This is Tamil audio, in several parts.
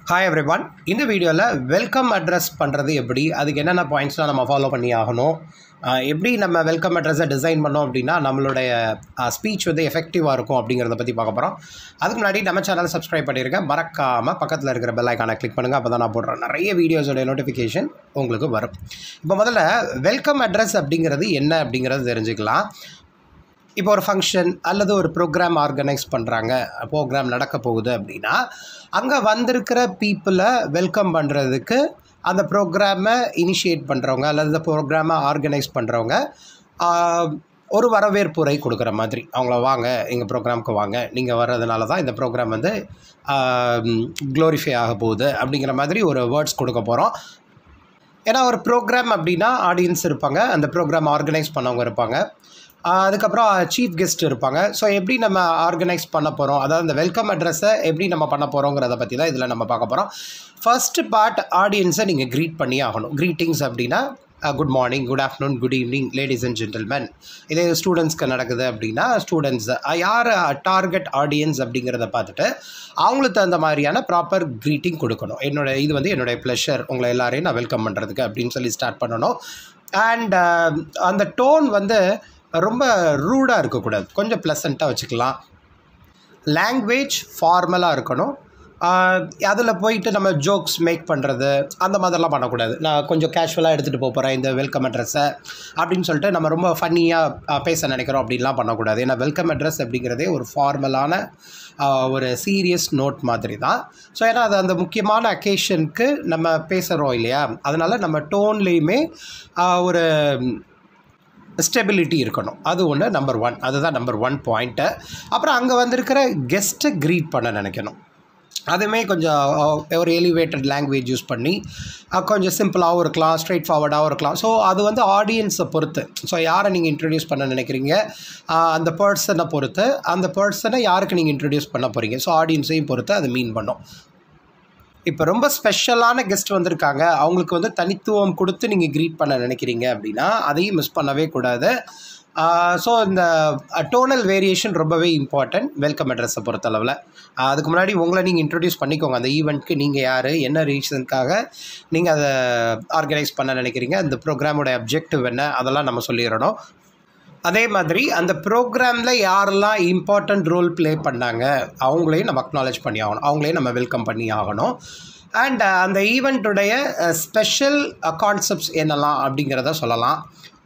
ஹாய் எவ்ரி ஒன் இந்த வீடியோவில் வெல்கம் அட்ரஸ் பண்ணுறது எப்படி அதுக்கு என்னென்ன பாயிண்ட்ஸ்லாம் நம்ம ஃபாலோ பண்ணி ஆகணும் ஆஹ் எப்படி நம்ம வெல்கம் அட்ரஸை டிசைன் பண்ணோம் அப்படின்னா நம்மளுடைய ஸ்பீச் வந்து எஃபெக்டிவாக இருக்கும் அப்படிங்கிறத பற்றி பார்க்க போகிறோம் அதுக்கு முன்னாடி நம்ம சேனலை சப்ஸ்கிரைப் பண்ணியிருக்கேன் மறக்காமல் பக்கத்தில் இருக்கிற பெல் ஐக்கானை கிளிக் பண்ணுங்கள் அப்போ தான் நான் போடுறேன் நிறைய வீடியோஸோடைய நோட்டிஃபிகேஷன் உங்களுக்கு வரும் இப்போ முதல்ல வெல்கம் அட்ரஸ் அப்படிங்கிறது என்ன அப்படிங்கிறது தெரிஞ்சுக்கலாம் இப்போ ஒரு ஃபங்க்ஷன் அல்லது ஒரு ப்ரோக்ராம் ஆர்கனைஸ் பண்ணுறாங்க ப்ரோக்ராம் நடக்க போகுது அப்படின்னா அங்கே வந்திருக்கிற பீப்புளை வெல்கம் பண்ணுறதுக்கு அந்த ப்ரோக்ராமை இனிஷியேட் பண்ணுறவங்க அல்லது இந்த ப்ரோக்ராமை ஆர்கனைஸ் பண்ணுறவங்க ஒரு வரவேற்புரை கொடுக்குற மாதிரி அவங்கள வாங்க எங்கள் ப்ரோக்ராமுக்கு வாங்க நீங்கள் வர்றதுனால தான் இந்த ப்ரோக்ராம் வந்து க்ளோரிஃபை ஆக போகுது அப்படிங்கிற மாதிரி ஒரு வேர்ட்ஸ் கொடுக்க போகிறோம் ஏன்னா ஒரு ப்ரோக்ராம் அப்படின்னா ஆடியன்ஸ் இருப்பாங்க அந்த ப்ரோக்ராம் ஆர்கனைஸ் பண்ணவங்க இருப்பாங்க ஆஹ் அதுக்கப்புறம் சீஃப் கெஸ்ட் இருப்பாங்க ஸோ எப்படி நம்ம ஆர்கனைஸ் பண்ண போகிறோம் அதாவது இந்த வெல்கம் அட்ரஸை எப்படி நம்ம பண்ண போகிறோங்கிறத பற்றி தான் இதில் நம்ம பார்க்க போகிறோம் ஃபர்ஸ்ட் பார்ட் ஆடியன்ஸை நீங்கள் க்ரீட் பண்ணி ஆகணும் க்ரீட்டிங்ஸ் அப்படின்னா good morning good afternoon good evening ladies and gentlemen இதே ஸ்டூடெண்ட்ஸ்க்கு நடக்குது அப்படின்னா ஸ்டூடெண்ட்ஸ் யார் டார்கெட் ஆடியன்ஸ் அப்படிங்கிறத பார்த்துட்டு அவங்களுக்கு தகுந்த மாதிரியான ப்ராப்பர் க்ரீட்டிங் கொடுக்கணும் என்னோட இது வந்து என்னுடைய ப்ளஷர் உங்களை எல்லாரையும் நான் வெல்கம் பண்ணுறதுக்கு அப்படின்னு சொல்லி ஸ்டார்ட் பண்ணணும் அண்ட் அந்த டோன் வந்து ரொம்ப ரூடாக இருக்கக்கூடாது கொஞ்சம் ப்ளசண்ட்டாக வச்சுக்கலாம் லாங்குவேஜ் ஃபார்மலாக இருக்கணும் அதில் போயிட்டு நம்ம ஜோக்ஸ் மேக் பண்ணுறது அந்த மாதிரிலாம் பண்ணக்கூடாது நான் கொஞ்சம் கேஷுவலாக எடுத்துகிட்டு போக போகிறேன் இந்த வெல்கம் அட்ரஸை அப்படின்னு சொல்லிட்டு நம்ம ரொம்ப ஃபன்னியாக பேச நினைக்கிறோம் அப்படின்லாம் பண்ணக்கூடாது ஏன்னா வெல்கம் அட்ரஸ் அப்படிங்கிறதே ஒரு ஃபார்மலான ஒரு சீரியஸ் நோட் மாதிரி தான் ஸோ ஏன்னா அது அந்த முக்கியமான அக்கேஷனுக்கு நம்ம பேசுகிறோம் இல்லையா அதனால் நம்ம டோன்லேயுமே ஒரு ஸ்டெபிலிட்டி இருக்கணும் அது ஒன்று நம்பர் ஒன் அதுதான் நம்பர் ஒன் பாயிண்ட்டு அப்புறம் அங்கே வந்திருக்கிற கெஸ்ட்டை க்ரீட் பண்ண நினைக்கணும் அதுவுமே கொஞ்சம் ஒரு எலிவேட்டட் லாங்குவேஜ் யூஸ் பண்ணி கொஞ்சம் சிம்பிளாகவும் இருக்கலாம் ஸ்ட்ரைட் ஃபார்வர்டாகவும் இருக்கலாம் ஸோ அது வந்து ஆடியன்ஸை பொறுத்து ஸோ யாரை நீங்கள் இன்ட்ரடியூஸ் பண்ண நினைக்கிறீங்க அந்த பர்சனை பொறுத்து அந்த பர்சனை யாருக்கு நீங்கள் இன்ட்ரடியூஸ் பண்ண போகிறீங்க ஸோ ஆடியன்ஸையும் பொறுத்து அது மீன் பண்ணும் இப்போ ரொம்ப ஸ்பெஷலான கெஸ்ட் வந்திருக்காங்க அவங்களுக்கு வந்து தனித்துவம் கொடுத்து நீங்கள் க்ரீட் பண்ண நினைக்கிறீங்க அப்படின்னா அதையும் மிஸ் பண்ணவே கூடாது ஸோ இந்த டோனல் வேரியேஷன் ரொம்பவே இம்பார்ட்டன்ட் வெல்கம் அட்ரஸை பொறுத்தளவில் அதுக்கு முன்னாடி உங்களை நீங்கள் இன்ட்ரடியூஸ் பண்ணிக்கோங்க அந்த ஈவெண்ட்க்கு நீங்கள் யார் என்ன ரீசனுக்காக நீங்கள் அதை ஆர்கனைஸ் பண்ண நினைக்கிறீங்க அந்த ப்ரோக்ராமோட அப்ஜெக்டிவ் என்ன அதெல்லாம் நம்ம சொல்லிடணும் அதே மாதிரி அந்த ப்ரோக்ராமில் யாரெல்லாம் இம்பார்ட்டண்ட் ரோல் ப்ளே பண்ணாங்க அவங்களையும் நம்ம அக்னாலேஜ் பண்ணி ஆகணும் அவங்களையும் நம்ம வெல்கம் பண்ணி ஆகணும் அண்ட் அந்த ஈவெண்ட்டுடைய ஸ்பெஷல் கான்செப்ட்ஸ் என்னெல்லாம் அப்படிங்கிறத சொல்லலாம்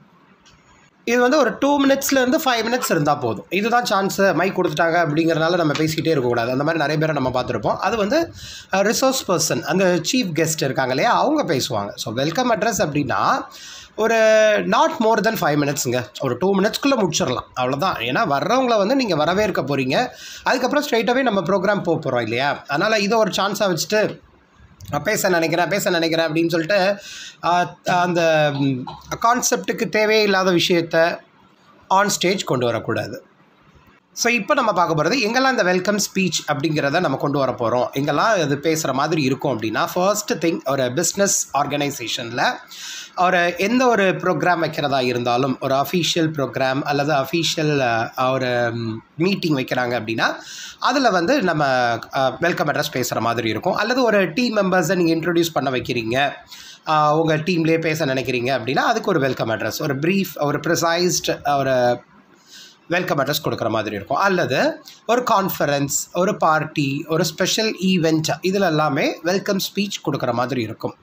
இது வந்து ஒரு டூ மினிட்ஸ்லேருந்து ஃபைவ் மினிட்ஸ் இருந்தால் போதும் இதுதான் சான்ஸு மைக் கொடுத்துட்டாங்க அப்படிங்கிறனால நம்ம பேசிக்கிட்டே இருக்கக்கூடாது அந்த மாதிரி நிறைய பேரை நம்ம பார்த்துருப்போம் அது வந்து ரிசோர்ஸ் பர்சன் அந்த சீஃப் கெஸ்ட் இருக்காங்க இல்லையா அவங்க பேசுவாங்க ஸோ வெல்கம் அட்ரஸ் அப்படின்னா ஒரு நாட் மோர் தென் ஃபைவ் மினிட்ஸுங்க ஒரு டூ மினிட்ஸ்க்குள்ளே முடிச்சிடலாம் அவ்வளோதான் ஏன்னா வர்றவங்கள வந்து நீங்கள் வரவேற்க போகிறீங்க அதுக்கப்புறம் ஸ்ட்ரைட்டாகவே நம்ம ப்ரோக்ராம் போக போகிறோம் இல்லையா அதனால் இதை ஒரு சான்ஸாக வச்சுட்டு பேச நினைக்கிறேன் பேச நினைக்கிறேன் அப்படின்னு சொல்லிட்டு அந்த கான்செப்டுக்கு தேவையில்லாத விஷயத்த ஆன் ஸ்டேஜ் கொண்டு வரக்கூடாது ஸோ இப்போ நம்ம பார்க்க போகிறது எங்கெல்லாம் இந்த வெல்கம் ஸ்பீச் அப்படிங்கிறத நம்ம கொண்டு வர போகிறோம் எங்கெல்லாம் இது பேசுகிற மாதிரி இருக்கும் அப்படின்னா ஃபர்ஸ்ட் திங் ஒரு பிஸ்னஸ் ஆர்கனைசேஷனில் ஒரு எந்த ஒரு ப்ரோக்ராம் வைக்கிறதா இருந்தாலும் ஒரு அஃபீஷியல் ப்ரோக்ராம் அல்லது அஃபீஷியல் ஒரு மீட்டிங் வைக்கிறாங்க அப்படின்னா அதில் வந்து நம்ம வெல்கம் அட்ரஸ் பேசுகிற மாதிரி இருக்கும் அல்லது ஒரு டீம் மெம்பர்ஸை நீங்கள் இன்ட்ரடியூஸ் பண்ண வைக்கிறீங்க உங்கள் டீம்லேயே பேச நினைக்கிறீங்க அப்படின்னா அதுக்கு ஒரு வெல்கம் அட்ரஸ் ஒரு ப்ரீஃப் ஒரு ப்ரிசைஸ்ட் ஒரு வெல்கம் அட்ரஸ் கொடுக்குற மாதிரி இருக்கும் அல்லது ஒரு கான்ஃபரன்ஸ் ஒரு பார்ட்டி ஒரு ஸ்பெஷல் ஈவெண்ட் இதில் எல்லாமே வெல்கம் ஸ்பீச் கொடுக்குற மாதிரி இருக்கும்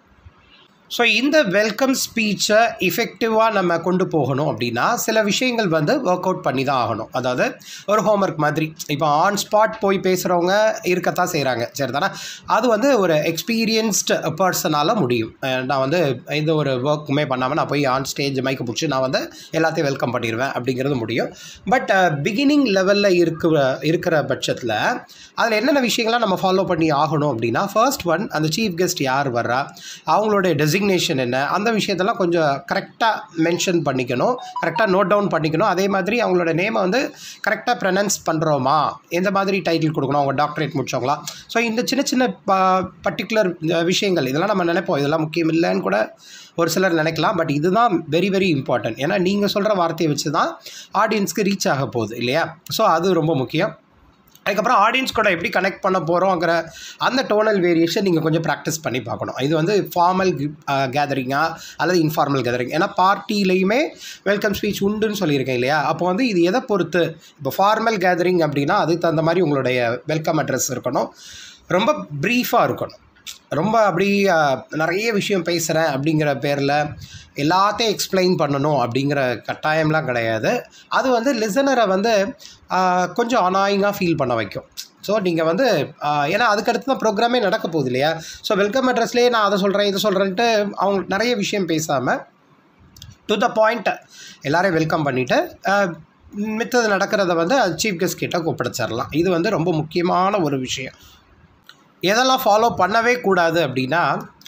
ஸோ இந்த வெல்கம் ஸ்பீச்சை இஃபெக்டிவாக நம்ம கொண்டு போகணும் அப்படின்னா சில விஷயங்கள் வந்து ஒர்க் அவுட் பண்ணி தான் ஆகணும் அதாவது ஒரு ஹோம்ஒர்க் மாதிரி இப்போ ஆன் ஸ்பாட் போய் பேசுகிறவங்க இருக்கத்தான் செய்கிறாங்க சரி தானே அது வந்து ஒரு எக்ஸ்பீரியன்ஸ்டு பர்சனால் முடியும் நான் வந்து எந்த ஒரு ஒர்க்குமே பண்ணாமல் நான் போய் ஆன் ஸ்டேஜ் மைக்கை பிடிச்சி நான் வந்து எல்லாத்தையும் வெல்கம் பண்ணிடுவேன் அப்படிங்கிறது முடியும் பட் பிகினிங் லெவலில் இருக்கிற இருக்கிற பட்சத்தில் அதில் என்னென்ன விஷயங்கள்லாம் நம்ம ஃபாலோ பண்ணி ஆகணும் அப்படின்னா ஃபர்ஸ்ட் ஒன் அந்த சீஃப் கெஸ்ட் யார் வர்றா அவங்களுடைய டெசிக்னேஷன் என்ன அந்த விஷயத்தெல்லாம் கொஞ்சம் கரெக்டாக மென்ஷன் பண்ணிக்கணும் கரெக்டாக நோட் டவுன் பண்ணிக்கணும் அதே மாதிரி அவங்களோட நேமை வந்து கரெக்டாக ப்ரனன்ஸ் பண்ணுறோமா எந்த மாதிரி டைட்டில் கொடுக்கணும் அவங்க டாக்டரேட் முடிச்சவங்களா ஸோ இந்த சின்ன சின்ன பர்டிகுலர் விஷயங்கள் இதெல்லாம் நம்ம நினைப்போம் இதெல்லாம் முக்கியம் இல்லைன்னு கூட ஒரு சிலர் நினைக்கலாம் பட் இதுதான் வெரி வெரி இம்பார்ட்டன்ட் ஏன்னா நீங்கள் சொல்கிற வார்த்தையை வச்சு தான் ஆடியன்ஸ்க்கு ரீச் ஆக போகுது இல்லையா ஸோ அது ரொம்ப முக்கியம் அதுக்கப்புறம் ஆடியன்ஸ் கூட எப்படி கனெக்ட் பண்ண போகிறோங்கிற அந்த டோனல் வேரியேஷன் நீங்கள் கொஞ்சம் ப்ராக்டிஸ் பண்ணி பார்க்கணும் இது வந்து ஃபார்மல் கேதரிங்கா அல்லது இன்ஃபார்மல் கேதரிங் ஏன்னா பார்ட்டிலையுமே வெல்கம் ஸ்பீச் உண்டுன்னு சொல்லியிருக்கேன் இல்லையா அப்போ வந்து இது எதை பொறுத்து இப்போ ஃபார்மல் கேதரிங் அப்படின்னா அதுக்கு தகுந்த மாதிரி உங்களுடைய வெல்கம் அட்ரஸ் இருக்கணும் ரொம்ப ப்ரீஃபாக இருக்கணும் ரொம்ப அப்படி அஹ், நிறைய விஷயம் பேசுகிறேன் அப்படிங்கிற பேரில் எல்லாத்தையும் எக்ஸ்பிளைன் பண்ணணும் அப்படிங்கிற கட்டாயம்லாம் கிடையாது அது வந்து லிசனரை வந்து அஹ், கொஞ்சம் அனாயிங்காக ஃபீல் பண்ண வைக்கும் ஸோ நீங்கள் வந்து அஹ், ஏன்னா அதுக்கடுத்து தான் ப்ரோக்ராமே நடக்க போகுது இல்லையா ஸோ வெல்கம் அட்ரஸ்லேயே நான் அதை சொல்கிறேன் இதை சொல்கிறேன்ட்டு அவங்க நிறைய விஷயம் பேசாமல் டு த பாயிண்ட் எல்லாரையும் வெல்கம் பண்ணிவிட்டு மித்தது நடக்கிறத வந்து சீஃப் கெஸ்ட் கிட்ட கூப்பிடச்சிடலாம் இது வந்து ரொம்ப முக்கியமான ஒரு விஷயம் எதெல்லாம் ஃபாலோ பண்ணவே கூடாது அப்படின்னா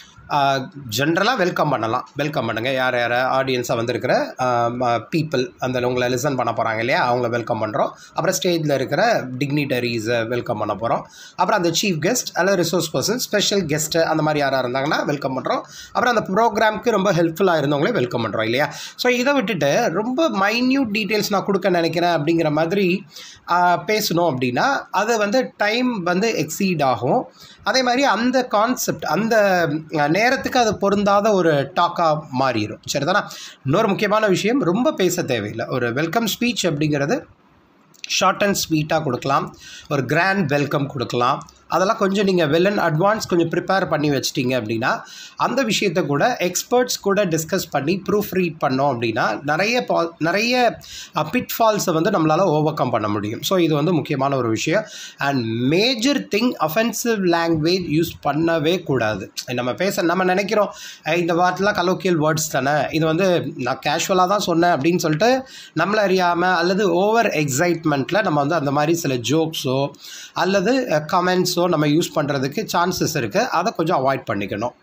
ஜென்ரலாக வெல்கம் பண்ணலாம் வெல்கம் பண்ணுங்கள் யார் யார் ஆடியன்ஸாக வந்திருக்கிற பீப்புள் அந்த உங்களை லிசன் பண்ண போகிறாங்க இல்லையா அவங்கள வெல்கம் பண்ணுறோம் அப்புறம் ஸ்டேஜில் இருக்கிற டிக்னிட்டரிஸை வெல்கம் பண்ண போகிறோம் அப்புறம் அந்த சீஃப் கெஸ்ட் அல்லது ரிசோர்ஸ் பர்சன் ஸ்பெஷல் கெஸ்ட்டு அந்த மாதிரி யாராக இருந்தாங்கன்னா வெல்கம் பண்ணுறோம் அப்புறம் அந்த ப்ரோக்ராம்க்கு ரொம்ப ஹெல்ப்ஃபுல்லாக இருந்தவங்களே வெல்கம் பண்ணுறோம் இல்லையா ஸோ இதை விட்டுட்டு ரொம்ப மைன்யூட் டீட்டெயில்ஸ் நான் கொடுக்க நினைக்கிறேன் அப்படிங்கிற மாதிரி ஆஹ், பேசணும் அப்படின்னா அது வந்து டைம் வந்து எக்ஸீட் ஆகும் அதே மாதிரி அந்த கான்செப்ட் அந்த அஹ், நேரத்துக்கு அது பொருந்தாத ஒரு டாக்காக மாறிடும் சரிதானா இன்னொரு முக்கியமான விஷயம் ரொம்ப பேச தேவையில்லை ஒரு வெல்கம் ஸ்பீச் அப்படிங்கிறது ஷார்ட் அண்ட் ஸ்வீட்டாக கொடுக்கலாம் ஒரு கிராண்ட் வெல்கம் கொடுக்கலாம் அதெல்லாம் கொஞ்சம் நீங்கள் வெல் அண்ட் அட்வான்ஸ் கொஞ்சம் ப்ரிப்பேர் பண்ணி வச்சிட்டீங்க அப்படின்னா அந்த விஷயத்தை கூட எக்ஸ்பர்ட்ஸ் கூட டிஸ்கஸ் பண்ணி ப்ரூஃப் ரீட் பண்ணோம் அப்படின்னா நிறைய பா நிறைய பிட் ஃபால்ஸை வந்து நம்மளால் ஓவர் கம் பண்ண முடியும் ஸோ இது வந்து முக்கியமான ஒரு விஷயம் and major thing offensive language use பண்ணவே கூடாது நம்ம பேச நம்ம நினைக்கிறோம் "ஐ, இந்த வார்த்தைலாம் கலோக்கியல் வேர்ட்ஸ் தானே இது வந்து நான் கேஷுவலாக தான் சொன்னேன் அப்படின்னு சொல்லிட்டு நம்மளை அறியாமல் அல்லது ஓவர் எக்ஸைட்மெண்ட்டில் நம்ம வந்து அந்த மாதிரி சில ஜோக்ஸோ அல்லது கமெண்ட்ஸோ நம்ம யூஸ் பண்ணுறதுக்கு சான்சஸ் இருக்குது அதை கொஞ்சம் அவாய்ட் பண்ணிக்கணும்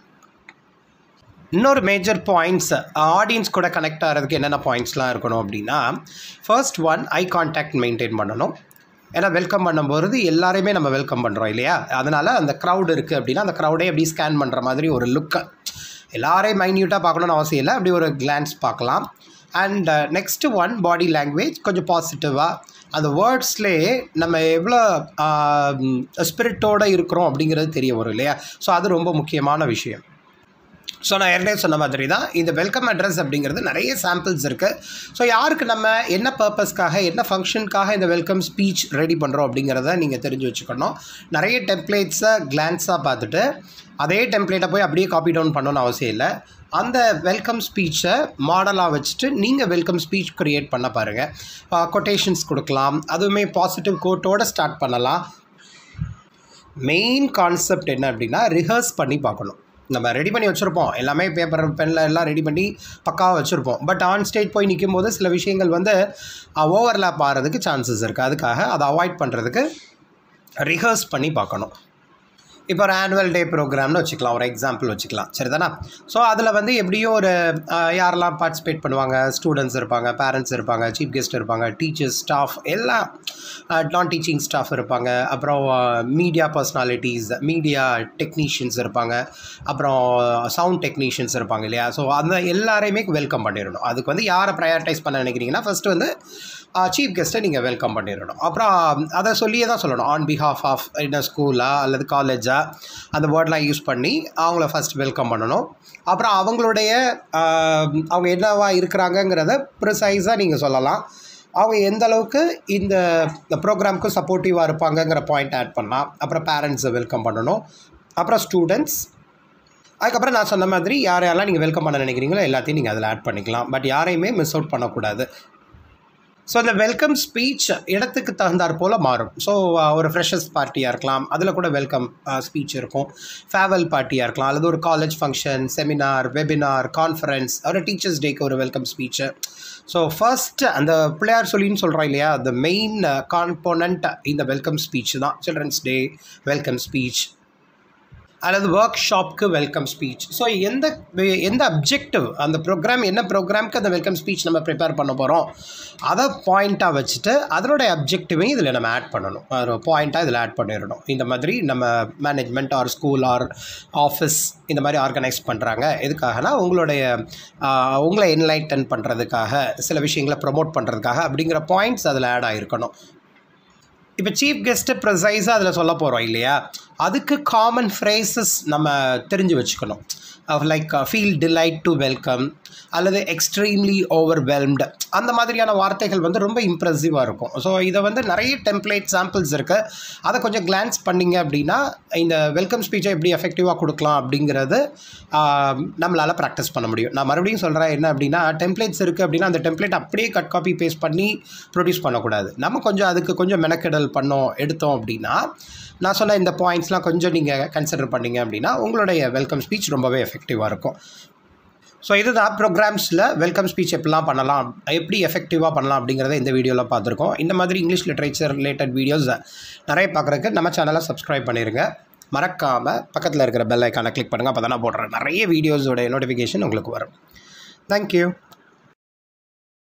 இன்னொரு மேஜர் பாயிண்ட்ஸ் ஆடியன்ஸ் கூட கனெக்ட் ஆகிறதுக்கு என்னென்ன பாயிண்ட்ஸ்லாம் இருக்கணும் அப்படின்னா first one eye contact maintain பண்ணணும் ஏன்னா வெல்கம் பண்ணும்போது எல்லாரையுமே நம்ம வெல்கம் பண்ணுறோம் இல்லையா அதனால் அந்த க்ரௌட் இருக்குது அப்படின்னா அந்த க்ரௌடே அப்படி ஸ்கேன் பண்ணுற மாதிரி ஒரு லுக்கை எல்லாரையும் மைன்யூட்டாக பார்க்கணுன்னு அவசியம் இல்லை அப்படி ஒரு கிளான்ஸ் பார்க்கலாம் and next one body language கொஞ்சம் பாசிட்டிவாக அந்த வேர்ட்ஸ்லேயே நம்ம எவ்வளோ ஸ்பிரிட்டோடு இருக்கிறோம் அப்படிங்கிறது தெரிய வரும் இல்லையா ஸோ அது ரொம்ப முக்கியமான விஷயம் ஸோ நான் ஏற்கனவே சொன்ன மாதிரி தான் இந்த வெல்கம் அட்ரஸ் அப்படிங்கிறது நிறைய சாம்பிள்ஸ் இருக்குது ஸோ யாருக்கு நம்ம என்ன பர்பஸ்க்காக என்ன ஃபங்க்ஷனுக்காக இந்த வெல்கம் ஸ்பீச் ரெடி பண்ணுறோம் அப்படிங்கிறத நீங்கள் தெரிஞ்சு வச்சுக்கணும் நிறைய டெம்ப்ளேட்ஸை கிளான்ஸாக பார்த்துட்டு அதே டெம்ப்ளேட்டை போய் அப்படியே காப்பி டவுன் பண்ணணும்னு அவசியம் இல்லை அந்த வெல்கம் ஸ்பீச்சை மாடலாக வச்சுட்டு நீங்கள் வெல்கம் ஸ்பீச் க்ரியேட் பண்ண பாருங்கள் கொட்டேஷன்ஸ் கொடுக்கலாம் அதுவுமே பாசிட்டிவ் கோட்டோட ஸ்டார்ட் பண்ணலாம் மெயின் கான்செப்ட் என்ன அப்படின்னா ரிஹர்ஸ் பண்ணி பார்க்கணும் நம்ம ரெடி பண்ணி வச்சுருப்போம் எல்லாமே பேப்பர் பெனில் எல்லாம் ரெடி பண்ணி பக்காவாக வச்சுருப்போம் பட் ஆன் ஸ்டேஜ் போய் நிற்கும் போது சில விஷயங்கள் வந்து ஓவர்லேப் ஆகிறதுக்கு சான்சஸ் இருக்குது அதுக்காக அதை அவாய்ட் பண்ணுறதுக்கு ரிஹர்ஸ் பண்ணி பார்க்கணும் இப்போ ஒரு ஆனுவல் டே ப்ரோக்ராம்னு வச்சுக்கலாம் ஒரு எக்ஸாம்பிள் வச்சுக்கலாம் சரிதானா ஸோ அதில் வந்து எப்படியும் ஒரு அஹ், யாரெல்லாம் பார்ட்டிசிபேட் பண்ணுவாங்க ஸ்டூடெண்ட்ஸ் இருப்பாங்க பேரண்ட்ஸ் இருப்பாங்க சீஃப் கெஸ்ட் இருப்பாங்க டீச்சர்ஸ் ஸ்டாஃப் எல்லாம் நான் டீச்சிங் ஸ்டாஃப் இருப்பாங்க அப்புறம் மீடியா பர்சனாலிட்டிஸ் மீடியா டெக்னீஷியன்ஸ் இருப்பாங்க அப்புறம் சவுண்ட் டெக்னீஷியன்ஸ் இருப்பாங்க இல்லையா ஸோ அந்த எல்லாரையுமே வெல்கம் பண்ணிடணும் அதுக்கு வந்து யாரை ப்ரையாரிட்டைஸ் பண்ண நினைக்கிறீங்கன்னா ஃபஸ்ட்டு வந்து சீஃப் கெஸ்ட்டை நீங்கள் வெல்கம் பண்ணிடணும் அப்புறம் அதை சொல்லியே தான் சொல்லணும் ஆன் பிஹாஃப் ஆஃப் என்ன ஸ்கூலா அல்லது காலேஜா அந்த வேர்ட்லாம் யூஸ் பண்ணி அவங்கள ஃபஸ்ட் வெல்கம் பண்ணணும் அப்புறம் அவங்களுடைய ஆஹ், அவங்க என்னவா இருக்கிறாங்கங்கிறத ப்ரிசைஸாக நீங்கள் சொல்லலாம் அவங்க எந்த அளவுக்கு இந்த ப்ரோக்ராமுக்கு சப்போர்ட்டிவாக இருப்பாங்கங்கிற பாயிண்ட் ஆட் பண்ணலாம் அப்புறம் பேரண்ட்ஸை வெல்கம் பண்ணணும் அப்புறம் ஸ்டூடெண்ட்ஸ் அதுக்கப்புறம் நான் சொன்ன மாதிரி யார் யாரெல்லாம் நீங்கள் வெல்கம் பண்ண நினைக்கிறீங்களோ எல்லாத்தையும் நீங்கள் அதில் ஆட் பண்ணிக்கலாம் பட் யாரையுமே மிஸ் அவுட் பண்ணக்கூடாது ஸோ அந்த வெல்கம் ஸ்பீச் இடத்துக்கு தகுந்தாற் போல் மாறும் ஸோ ஒரு ஃப்ரெஷர்ஸ் பார்ட்டியாக இருக்கலாம் அதில் கூட வெல்கம் ஸ்பீச் இருக்கும் ஃபேவல் பார்ட்டியாக இருக்கலாம் அல்லது ஒரு college function seminar webinar conference ஒரு டீச்சர்ஸ் டேக்கு ஒரு வெல்கம் ஸ்பீச்சு ஸோ ஃபர்ஸ்ட் அந்த பிள்ளையார் சொல்லின்னு சொல்கிறோம் இல்லையா the மெயின் காம்போனண்ட் இந்த வெல்கம் ஸ்பீச் தான் சில்ட்ரன்ஸ் டே வெல்கம் ஸ்பீச் அல்லது ஒர்க் ஷாப்க்கு வெல்கம் ஸ்பீச் ஸோ எந்த எந்த அப்ஜெக்டிவ் அந்த ப்ரோக்ராம் என்ன ப்ரோக்ராம்க்கு அந்த வெல்கம் ஸ்பீச் நம்ம ப்ரிப்பேர் பண்ண போகிறோம் அதை பாயிண்ட்டாக வச்சுட்டு அதனுடைய அப்ஜெக்டிவையும் இதில் நம்ம ஆட் பண்ணணும் ஒரு பாயிண்ட்டாக இதில் ஆட் பண்ணிடணும் இந்த மாதிரி நம்ம management or school or office இந்த மாதிரி ஆர்கனைஸ் பண்ணுறாங்க எதுக்காகனா உங்களுடைய ஆஹ், உங்களை என்லைட்டன் பண்ணுறதுக்காக சில விஷயங்களை ப்ரொமோட் பண்ணுறதுக்காக அப்படிங்கிற பாயிண்ட்ஸ் அதில் ஆட் ஆகிருக்கணும் இப்போ சீஃப் கெஸ்ட்டு ப்ரிசைஸாக அதில் சொல்ல போகிறோம் இல்லையா அதுக்கு காமன் ஃப்ரேசஸ் நம்ம தெரிஞ்சு வச்சுக்கணும் like feel delight to welcome அல்லது எக்ஸ்ட்ரீம்லி ஓவர்வெல்ம்டு அந்த மாதிரியான வார்த்தைகள் வந்து ரொம்ப இம்ப்ரெசிவாக இருக்கும் ஸோ இதை வந்து நிறைய டெம்ப்ளேட் சாம்பிள்ஸ் இருக்குது அதை கொஞ்சம் கிளான்ஸ் பண்ணிங்க அப்படின்னா இந்த வெல்கம் ஸ்பீச்சை எப்படி எஃபெக்டிவாக கொடுக்கலாம் அப்படிங்கிறது நம்மளால் ப்ராக்டிஸ் பண்ண முடியும் நான் மறுபடியும் சொல்கிறேன் என்ன அப்படின்னா டெம்ப்ளேட்ஸ் இருக்குது அப்படின்னா அந்த டெம்ப்ளேட் அப்படியே கட் காப்பி பேஸ்ட் பண்ணி ப்ரொடியூஸ் பண்ணக்கூடாது நம்ம கொஞ்சம் அதுக்கு கொஞ்சம் மெனக்கெடல் பண்ணோம் எடுத்தோம் அப்படின்னா நான் சொன்ன இந்த பாயிண்ட்ஸ்லாம் கொஞ்சம் நீங்கள் கன்சிடர் பண்ணீங்க அப்படின்னா உங்களுடைய வெல்கம் ஸ்பீச் ரொம்பவே எஃபெக்டிவாக இருக்கும் ஸோ இதுதான் ப்ரோக்ராம்ஸில் வெல்கம் ஸ்பீச் எப்படிலாம் பண்ணலாம் எப்படி எஃபெக்டிவாக பண்ணலாம் அப்படிங்கிறத இந்த வீடியோவில் பார்த்துருக்கோம் இந்த மாதிரி இங்கிலீஷ் லிட்ரேச்சர் ரிலேட்டட் வீடியோஸ் நிறைய பார்க்குறதுக்கு நம்ம சேனலை சப்ஸ்கிரைப் பண்ணிடுங்க மறக்காமல் பக்கத்தில் இருக்கிற பெல் ஐக்கானை கிளிக் பண்ணுங்கள் அப்போ தான் நான் போடுறேன் நிறைய வீடியோஸோட நோட்டிஃபிகேஷன் உங்களுக்கு வரும் தேங்க்யூ